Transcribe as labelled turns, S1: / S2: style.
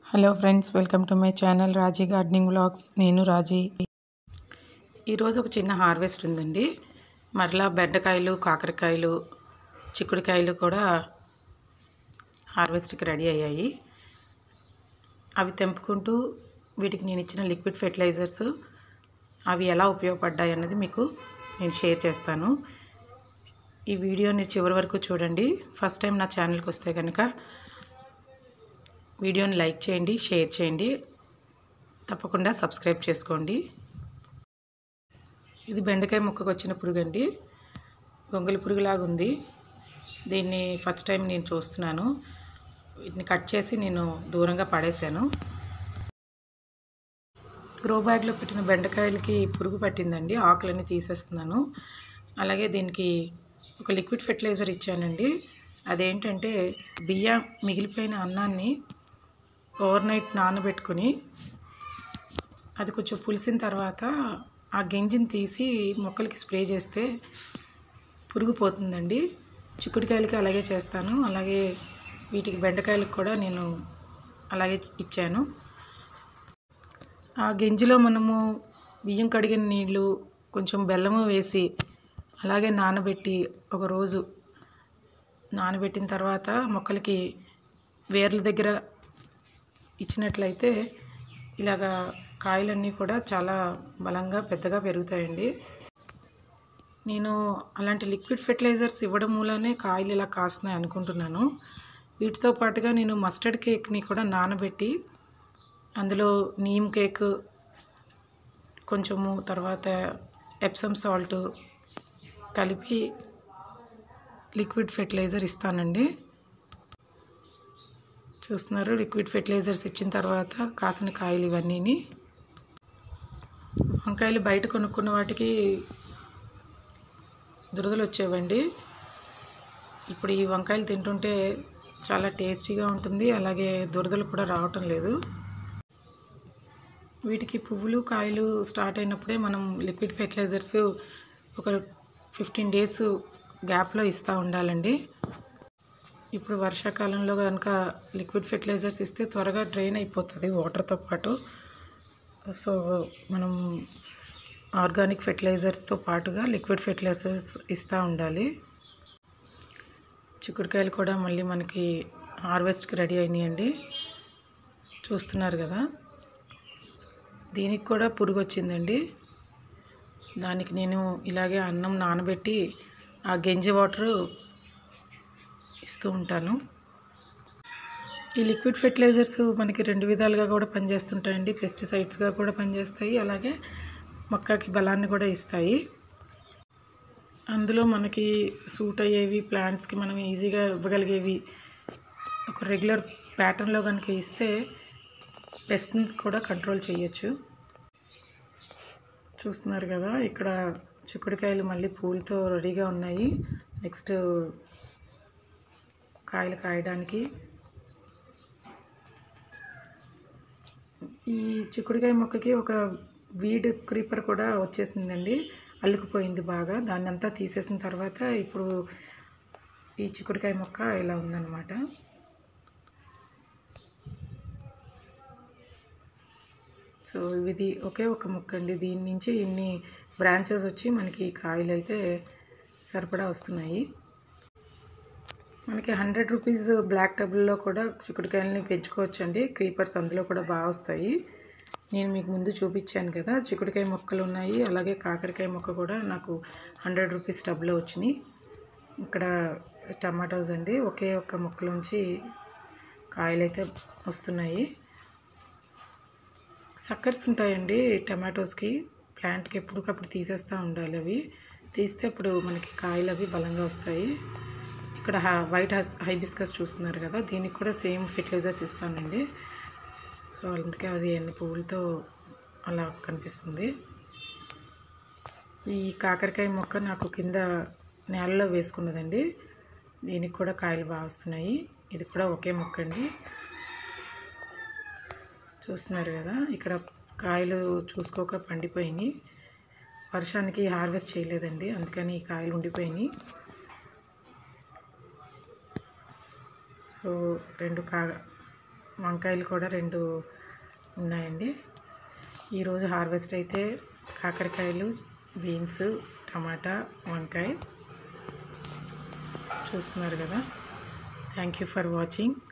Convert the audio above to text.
S1: hello friends welcome to my channel Raji gardening vlogs నేను రాజీ ఈరోజు ఒక చిన్న హార్వెస్ట్ ఉందండి మరలా బెండకాయలు కాకరకాయలు చిక్కుడుకాయలు కూడా హార్వెస్ట్కి రెడీ అయ్యాయి అవి తెంపుకుంటూ వీటికి నేను ఇచ్చిన లిక్విడ్ ఫెర్టిలైజర్స్ అవి ఎలా ఉపయోగపడ్డాయి అన్నది మీకు నేను షేర్ చేస్తాను ఈ వీడియోని చివరి వరకు చూడండి ఫస్ట్ టైం నా ఛానల్కి వస్తే కనుక వీడియోని లైక్ చేయండి షేర్ చేయండి తప్పకుండా సబ్స్క్రైబ్ చేసుకోండి ఇది బెండకాయ ముక్కకు వచ్చిన పురుగు అండి గొంగలి పురుగులాగా ఉంది దీన్ని ఫస్ట్ టైం నేను చూస్తున్నాను వీటిని కట్ చేసి నేను దూరంగా పడేశాను గ్రో బ్యాగ్లో పెట్టిన బెండకాయలకి పురుగు పట్టిందండి ఆకులన్నీ తీసేస్తున్నాను అలాగే దీనికి ఒక లిక్విడ్ ఫెర్టిలైజర్ ఇచ్చానండి అదేంటంటే బియ్యం మిగిలిపోయిన అన్నాన్ని ఓవర్ నైట్ నానబెట్టుకుని అది కొంచెం పులిసిన తర్వాత ఆ గింజిని తీసి మొక్కలకి స్ప్రే చేస్తే పురుగు పోతుందండి చిక్కుడుకాయలకి అలాగే చేస్తాను అలాగే వీటికి బెండకాయలకు కూడా నేను అలాగే ఇచ్చాను ఆ గింజిలో మనము బియ్యం కడిగిన నీళ్ళు కొంచెం బెల్లము వేసి అలాగే నానబెట్టి ఒక రోజు నానబెట్టిన తర్వాత మొక్కలకి వేర్ల దగ్గర ఇచ్చినట్లయితే ఇలాగా కాయలన్నీ కూడా చాలా బలంగా పెద్దగా పెరుగుతాయండి నేను అలాంటి లిక్విడ్ ఫెర్టిలైజర్స్ ఇవ్వడం మూలనే కాయలు ఇలా కాస్తున్నాయి అనుకుంటున్నాను వీటితో పాటుగా నేను మస్టర్డ్ కేక్ని కూడా నానబెట్టి అందులో నీమ్ కేక్ కొంచెము తర్వాత ఎప్సమ్ సాల్ట్ కలిపి లిక్విడ్ ఫెర్టిలైజర్ ఇస్తానండి చూస్తున్నారు లిక్విడ్ ఫెర్టిలైజర్స్ ఇచ్చిన తర్వాత కాసిన కాయలు ఇవన్నీని వంకాయలు బయట కొనుక్కున్న వాటికి దురదలు వచ్చేవండి ఇప్పుడు ఈ వంకాయలు తింటుంటే చాలా టేస్టీగా ఉంటుంది అలాగే దురదలు కూడా రావటం లేదు వీటికి పువ్వులు కాయలు స్టార్ట్ అయినప్పుడే మనం లిక్విడ్ ఫెర్టిలైజర్స్ ఒక ఫిఫ్టీన్ డేస్ గ్యాప్లో ఇస్తూ ఉండాలండి ఇప్పుడు వర్షాకాలంలో కనుక లిక్విడ్ ఫెర్టిలైజర్స్ ఇస్తే త్వరగా డ్రైన్ అయిపోతుంది వాటర్తో పాటు సో మనం ఆర్గానిక్ ఫెర్టిలైజర్స్తో పాటుగా లిక్విడ్ ఫెర్టిలైజర్స్ ఇస్తూ ఉండాలి చిక్కుడుకాయలు కూడా మళ్ళీ మనకి హార్వెస్ట్కి రెడీ అయినాయండి చూస్తున్నారు కదా దీనికి కూడా పురుగు వచ్చిందండి దానికి నేను ఇలాగే అన్నం నానబెట్టి ఆ గెంజి వాటరు ఇస్తూ ఉంటాను ఈ లిక్విడ్ ఫెర్టిలైజర్స్ మనకి రెండు విధాలుగా కూడా పనిచేస్తుంటాయండి పెస్టిసైడ్స్గా కూడా పనిచేస్తాయి అలాగే మొక్కకి బలాన్ని కూడా ఇస్తాయి అందులో మనకి సూట్ అయ్యేవి ప్లాంట్స్కి మనం ఈజీగా ఇవ్వగలిగేవి ఒక రెగ్యులర్ ప్యాటర్న్లో కనుక ఇస్తే పెస్ట్ని కూడా కంట్రోల్ చేయొచ్చు చూస్తున్నారు కదా ఇక్కడ చిక్కుడుకాయలు మళ్ళీ పూలతో రెడీగా ఉన్నాయి నెక్స్ట్ కాయలు కాయడానికి ఈ చిక్కుడుకాయ మొక్కకి ఒక వీడ్ క్రీపర్ కూడా వచ్చేసిందండి అల్లుకుపోయింది బాగా దాన్ని అంతా తీసేసిన తర్వాత ఇప్పుడు ఈ చిక్కుడుకాయ మొక్క ఇలా ఉందన్నమాట సో ఇది ఒకే ఒక మొక్క అండి దీని నుంచి ఇన్ని బ్రాంచెస్ వచ్చి మనకి కాయలు అయితే సరిపడా వస్తున్నాయి మనకి హండ్రెడ్ రూపీస్ బ్లాక్ టబుల్లో కూడా చిక్కుడుకాయలని పెంచుకోవచ్చండి క్రీపర్స్ అందులో కూడా బాగా వస్తాయి నేను మీకు ముందు చూపించాను కదా చిక్కుడుకాయ మొక్కలు ఉన్నాయి అలాగే కాకరకాయ మొక్క కూడా నాకు హండ్రెడ్ రూపీస్ టబ్లో వచ్చినాయి ఇక్కడ టమాటోస్ అండి ఒకే ఒక్క మొక్కలోంచి కాయలు అయితే వస్తున్నాయి సక్కర్స్ ఉంటాయండి టమాటోస్కి ప్లాంట్కి ఎప్పటికప్పుడు తీసేస్తూ ఉండాలి అవి తీస్తే అప్పుడు మనకి కాయలు అవి బలంగా వస్తాయి ఇక్కడ వైట్ హస్ హైబిస్కస్ చూస్తున్నారు కదా దీనికి కూడా సేమ్ ఫెర్టిలైజర్స్ ఇస్తానండి సో అందుకే అది ఎన్ని పువ్వులతో అలా కనిపిస్తుంది ఈ కాకరకాయ మొక్క నాకు కింద నేలలో వేసుకున్నదండి దీనికి కూడా కాయలు బాగా వస్తున్నాయి ఇది కూడా ఒకే మొక్క అండి చూస్తున్నారు కదా ఇక్కడ కాయలు చూసుకోక పండిపోయినాయి వర్షానికి హార్వెస్ట్ చేయలేదండి అందుకని ఈ కాయలు ఉండిపోయినాయి సో రెండు కా వంకాయలు కూడా రెండు ఉన్నాయండి ఈరోజు హార్వెస్ట్ అయితే కాకరకాయలు బీన్స్ టమాటా వంకాయ చూస్తున్నారు కదా థ్యాంక్ యూ ఫర్ వాచింగ్